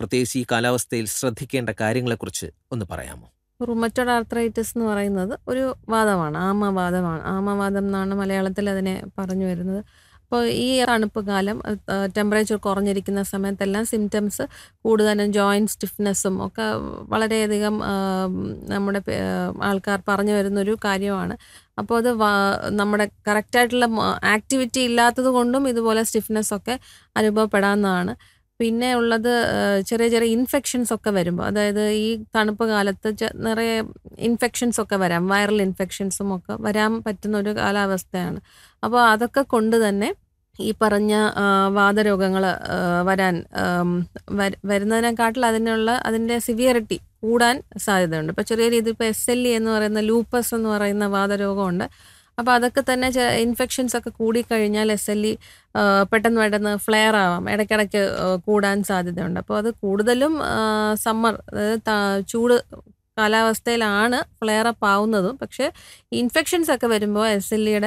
പ്രത്യേകിച്ച് ഈ കാലാവസ്ഥയിൽ ശ്രദ്ധിക്കേണ്ട കാര്യങ്ങളെക്കുറിച്ച് ഒന്ന് പറയാമോ റുമറ്റോഡ് ആർത്രൈറ്റിസ് എന്ന് പറയുന്നത് ഒരു വാദമാണ് ആമവാദമാണ് ആമവാദം എന്നാണ് മലയാളത്തിൽ അതിനെ പറഞ്ഞു വരുന്നത് അപ്പോൾ ഈ തണുപ്പ് കാലം ടെമ്പറേച്ചർ കുറഞ്ഞിരിക്കുന്ന സമയത്തെല്ലാം സിംറ്റംസ് കൂടുതലും ജോയിൻറ്റ് സ്റ്റിഫ്നെസ്സും ഒക്കെ വളരെയധികം ആ, നമ്മുടെ പേ- ആൾക്കാർ പറഞ്ഞു വരുന്നൊരു കാര്യമാണ് അപ്പോൾ അത് വാ- നമ്മുടെ കറക്റ്റായിട്ടുള്ള ആക്ടിവിറ്റി ഇല്ലാത്തത് കൊണ്ടും ഇതുപോലെ സ്റ്റിഫ്നെസ് ഒക്കെ അനുഭവപ്പെടാവുന്നതാണ് പിന്നെ ഉള്ളത് ആ, ചെറിയ ചെറിയ ഇൻഫെക്ഷൻസ് ഒക്കെ വരുമ്പോൾ അതായത് ഈ തണുപ്പ് കാലത്ത് ചെ- നിറയെ ഇൻഫെക്ഷൻസ് ഒക്കെ വരാം വൈറൽ ഇൻഫെക്ഷൻസും ഒക്കെ വരാൻ പറ്റുന്ന ഒരു കാലാവസ്ഥയാണ് അപ്പോൾ അതൊക്കെ കൊണ്ട് തന്നെ ഈ പറഞ്ഞ വാദരോഗങ്ങൾ വരാൻ ആം, വര- വരുന്നതിനെക്കാട്ടിൽ അതിനുള്ള അതിൻ്റെ സിവിയറിറ്റി കൂടാൻ സാധ്യതയുണ്ട് ഇപ്പോൾ ചെറിയ രീതിയിൽ ഇപ്പോൾ എസ് എൽ ഇ എന്ന് പറയുന്ന ലൂപ്പസ് എന്ന് പറയുന്ന വാദരോഗമുണ്ട് അപ്പോൾ അതൊക്കെ തന്നെ ഇൻഫെക്ഷൻസ് ഒക്കെ കൂടിക്കഴിഞ്ഞാൽ എസ് എൽ ഇ പെട്ടെന്ന് പെട്ടെന്ന് ഫ്ലെയർ ആവാം ഇടയ്ക്കിടയ്ക്ക് ആ, കൂടാൻ സാധ്യതയുണ്ട് അപ്പോൾ അത് കൂടുതലും സമ്മർ അതായത് ത- ചൂട് കാലാവസ്ഥയിലാണ് ഫ്ലെയർ അപ്പ് ആവുന്നതും പക്ഷേ ഇൻഫെക്ഷൻസ് ഒക്കെ വരുമ്പോൾ എസ് എൽ ഇയുടെ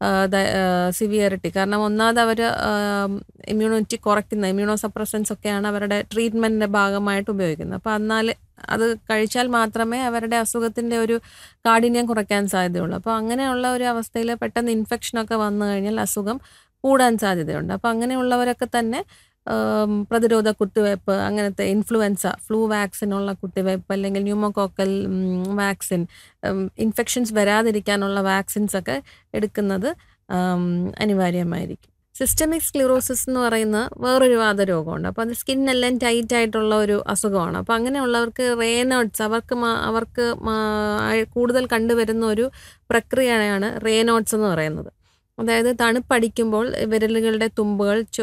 സിവിയറിറ്റി കാരണം ഒന്നാമത് അവർ ഇമ്മ്യൂണിറ്റി കുറയ്ക്കുന്ന ഇമ്മ്യൂണോ സപ്രസൻസ് ഒക്കെയാണ് അവരുടെ ട്രീറ്റ്മെൻറ്റിൻ്റെ ഭാഗമായിട്ട് ഉപയോഗിക്കുന്നത് അപ്പോൾ എന്നാൽ അത് കഴിച്ചാൽ മാത്രമേ അവരുടെ അസുഖത്തിൻ്റെ ഒരു കാഠിന്യം കുറയ്ക്കാൻ സാധ്യതയുള്ളൂ അപ്പോൾ അങ്ങനെയുള്ള ഒരു അവസ്ഥയിൽ പെട്ടെന്ന് ഇൻഫെക്ഷനൊക്കെ വന്നു കഴിഞ്ഞാൽ അസുഖം കൂടാൻ സാധ്യതയുണ്ട് അപ്പോൾ അങ്ങനെയുള്ളവരൊക്കെ തന്നെ ആം, പ്രതിരോധ കുത്തിവയ്പ്പ് അങ്ങനത്തെ ഇൻഫ്ലുവൻസ ഫ്ലൂ വാക്സിനുള്ള കുത്തിവയ്പ്പ് അല്ലെങ്കിൽ ന്യൂമോകോക്കൽ വാക്സിൻ ഇൻഫെക്ഷൻസ് വരാതിരിക്കാനുള്ള വാക്സിൻസ് ഒക്കെ എടുക്കുന്നത് ആം, അനിവാര്യമായിരിക്കും സിസ്റ്റമിക് സ്ക്ലിറോസിസ് എന്ന് പറയുന്ന വേറൊരു വാദരോഗമുണ്ട് അപ്പോൾ അത് സ്കിന്നെല്ലാം ടൈറ്റ് ആയിട്ടുള്ള ഒരു അസുഖമാണ് അപ്പോൾ അങ്ങനെയുള്ളവർക്ക് റേനോട്സ് അവർക്ക് മാ- അവർക്ക് മാ- കൂടുതൽ കണ്ടുവരുന്ന ഒരു പ്രക്രിയയാണ് റേനോട്സ് എന്ന് പറയുന്നത് അതായത് തണുപ്പടിക്കുമ്പോൾ വിരലുകളുടെ തുമ്പുകൾ ചു-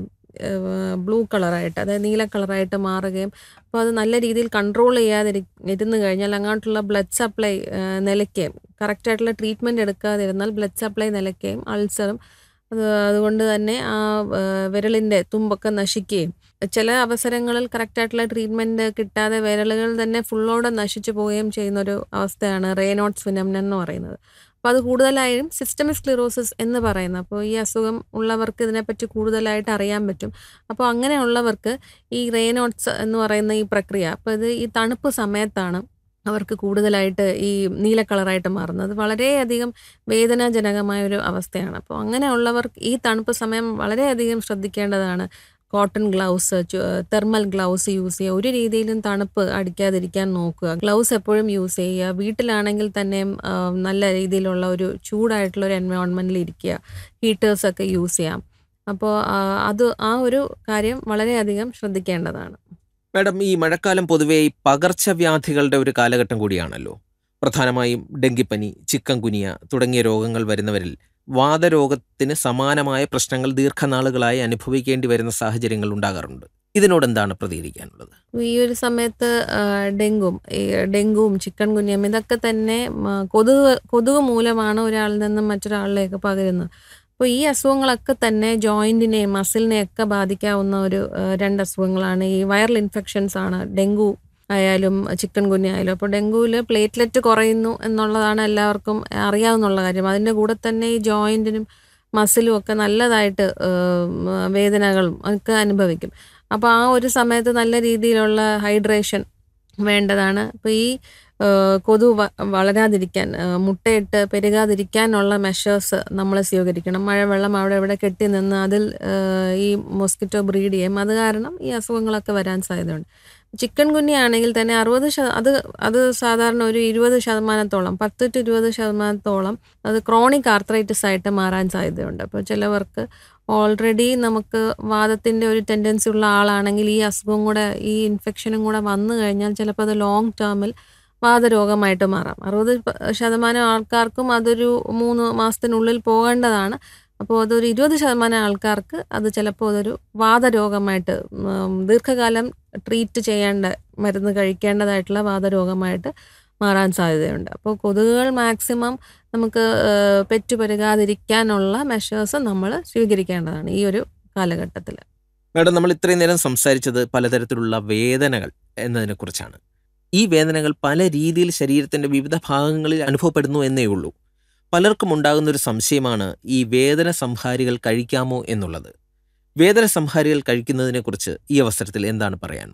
ബ്ലൂ കളറായിട്ട് അതായത് നീല കളറായിട്ട് മാറുകയും അപ്പോൾ അത് നല്ല രീതിയിൽ കൺട്രോൾ ചെയ്യാതിരി ഇരുന്ന് കഴിഞ്ഞാൽ അങ്ങോട്ടുള്ള ബ്ലഡ് സപ്ലൈ നിലയ്ക്കുകയും കറക്റ്റായിട്ടുള്ള ട്രീറ്റ്മെൻറ്റ് എടുക്കാതിരുന്നാൽ ബ്ലഡ് സപ്ലൈ നിലയ്ക്കുകയും അൾസറും അത് അതുകൊണ്ട് തന്നെ ആ ആ, വിരലിൻ്റെ തുമ്പൊക്കെ നശിക്കുകയും ചില അവസരങ്ങളിൽ കറക്റ്റായിട്ടുള്ള ട്രീറ്റ്മെൻറ്റ് കിട്ടാതെ വിരലുകൾ തന്നെ ഫുള്ളോടെ നശിച്ചു പോവുകയും ചെയ്യുന്ന ഒരു അവസ്ഥയാണ് റേനോട്സ് ഫിനമിനൻ എന്ന് പറയുന്നത് അപ്പോൾ അത് കൂടുതലായും സിസ്റ്റമിക് സ്ക്ലിറോസിസ് എന്ന് പറയുന്നത് അപ്പോൾ ഈ അസുഖം ഉള്ളവർക്ക് ഇതിനെപ്പറ്റി കൂടുതലായിട്ട് അറിയാൻ പറ്റും അപ്പോൾ അങ്ങനെയുള്ളവർക്ക് ഈ റേനോട്സ് എന്ന് പറയുന്ന ഈ പ്രക്രിയ അപ്പോൾ ഇത് ഈ തണുപ്പ് സമയത്താണ് അവർക്ക് കൂടുതലായിട്ട് ഈ നീല കളറായിട്ട് മാറുന്നത് വളരെയധികം വേദനാജനകമായ ഒരു അവസ്ഥയാണ് അപ്പോൾ അങ്ങനെയുള്ളവർക്ക് ഈ തണുപ്പ് സമയം വളരെയധികം ശ്രദ്ധിക്കേണ്ടതാണ് cotton gloves thermal gloves use ചെയ്യുക ഒരു രീതിയിലും തണുപ്പ് അടിക്കാതിരിക്കാൻ നോക്കുക ഗ്ലൗസ് എപ്പോഴും യൂസ് ചെയ്യുക വീട്ടിലാണെങ്കിൽ തന്നെയും ആ, നല്ല രീതിയിലുള്ള ഒരു ചൂടായിട്ടുള്ള ഒരു എൻവയോൺമെൻറ്റിൽ ഇരിക്കുക ഹീറ്റേഴ്സൊക്കെ യൂസ് ചെയ്യാം അപ്പോൾ ആ, അത് ആ ഒരു കാര്യം വളരെയധികം ശ്രദ്ധിക്കേണ്ടതാണ് മാഡം ഈ മഴക്കാലം പൊതുവേ ഈ പകർച്ചവ്യാധികളുടെ ഒരു കാലഘട്ടം കൂടിയാണല്ലോ പ്രധാനമായും ഡെങ്കിപ്പനി ചിക്കൻ കുനിയ തുടങ്ങിയ രോഗങ്ങൾ വരുന്നവരിൽ വാതരോഗത്തിന് സമാനമായ പ്രശ്നങ്ങൾ ദീർഘനാളുകളായി അനുഭവിക്കേണ്ടി വരുന്ന സാഹചര്യങ്ങൾ ഉണ്ടാകാറുണ്ട് ഇതിനോട് എന്താണ് പ്രതികരിക്കാനുള്ളത് ഈ ഒരു സമയത്ത് ആ, ഡെങ്കും ഈ ഡെങ്കുവും ചിക്കൻ കുനിയം ഇതൊക്കെ തന്നെ മ, കൊതുക് കൊതുക് മൂലമാണ് ഒരാളിൽ നിന്നും മറ്റൊരാളിലേക്ക് പകരുന്നത് അപ്പോൾ ഈ അസുഖങ്ങളൊക്കെ തന്നെ ജോയിൻറ്റിനെയും മസിലിനെയും ഒക്കെ ബാധിക്കാവുന്ന ഒരു ആ, രണ്ട് അസുഖങ്ങളാണ് ഈ വൈറൽ ഇൻഫെക്ഷൻസ് ആണ് ഡെങ്കു ആയാലും ചിക്കൻ കുനിയ ആയാലും അപ്പോൾ ഡെങ്കുവിൽ പ്ലേറ്റ്ലെറ്റ് കുറയുന്നു എന്നുള്ളതാണ് എല്ലാവർക്കും അറിയാവുന്നുള്ള കാര്യം അതിൻ്റെ കൂടെ തന്നെ ഈ ജോയിൻറ്റിനും മസിലും ഒക്കെ നല്ലതായിട്ട് ആ, വേദനകളും ഒക്കെ അനുഭവിക്കും അപ്പോൾ ആ ഒരു സമയത്ത് നല്ല രീതിയിലുള്ള ഹൈഡ്രേഷൻ വേണ്ടതാണ് അപ്പോൾ ഈ ആ, കൊതു വ- വളരാതിരിക്കാൻ ആ, മുട്ടയിട്ട് പെരുകാതിരിക്കാനുള്ള മെഷേഴ്സ് നമ്മൾ സ്വീകരിക്കണം മഴവെള്ളം അവിടെ ഇവിടെ കെട്ടി നിന്ന് അതിൽ ആ, ഈ മോസ്കിറ്റോ ബ്രീഡ് ചെയ്യും അത് കാരണം ഈ അസുഖങ്ങളൊക്കെ വരാൻ സാധ്യതയുണ്ട് ചിക്കൻ കുഞ്ഞാണെങ്കിൽ തന്നെ അറുപത് ശത അത് അത് സാധാരണ ഒരു ഇരുപത് ശതമാനത്തോളം പത്ത് ടു ഇരുപത് ശതമാനത്തോളം അത് ക്രോണിക് ആർത്രൈറ്റിസ് ആയിട്ട് മാറാൻ സാധ്യതയുണ്ട് അപ്പോൾ ചിലവർക്ക് ഓൾറെഡി നമുക്ക് വാദത്തിൻ്റെ ഒരു ടെൻഡൻസി ഉള്ള ആളാണെങ്കിൽ ഈ അസുഖം കൂടെ ഈ ഇൻഫെക്ഷനും കൂടെ വന്നു കഴിഞ്ഞാൽ ചിലപ്പോൾ അത് ലോങ് ടേമിൽ വാതരോഗമായിട്ട് മാറാം അറുപത് പ- ശതമാനം ആൾക്കാർക്കും അതൊരു മൂന്ന് മാസത്തിനുള്ളിൽ പോകേണ്ടതാണ് അപ്പോൾ അതൊരു ഇരുപത് ശതമാനം ആൾക്കാർക്ക് അത് ചിലപ്പോൾ അതൊരു വാതരോഗമായിട്ട് ഉം, ദീർഘകാലം ട്രീറ്റ് ചെയ്യേണ്ട മരുന്ന് കഴിക്കേണ്ടതായിട്ടുള്ള വാതരോഗമായിട്ട് മാറാൻ സാധ്യതയുണ്ട് അപ്പോൾ കൊതുകുകൾ മാക്സിമം നമുക്ക് ഏഹ്, പെറ്റുപെരുകാതിരിക്കാനുള്ള മെഷേഴ്സ് നമ്മൾ സ്വീകരിക്കേണ്ടതാണ് ഈ ഒരു കാലഘട്ടത്തിൽ മാഡം നമ്മൾ ഇത്രയും നേരം സംസാരിച്ചത് പലതരത്തിലുള്ള വേദനകൾ എന്നതിനെക്കുറിച്ചാണ് ഈ വേദനകൾ പല രീതിയിൽ ശരീരത്തിന്റെ വിവിധ ഭാഗങ്ങളിൽ അനുഭവപ്പെടുന്നു എന്നേ ഉള്ളൂ പലർക്കും ഉണ്ടാകുന്ന ഒരു സംശയമാണ് ഈ വേദന സംഹാരികൾ കഴിക്കാമോ എന്നുള്ളത് വേദന സംഹാരികൾ കഴിക്കുന്നതിനെക്കുറിച്ച് ഈ അവസരത്തിൽ എന്താണ് പറയാൻ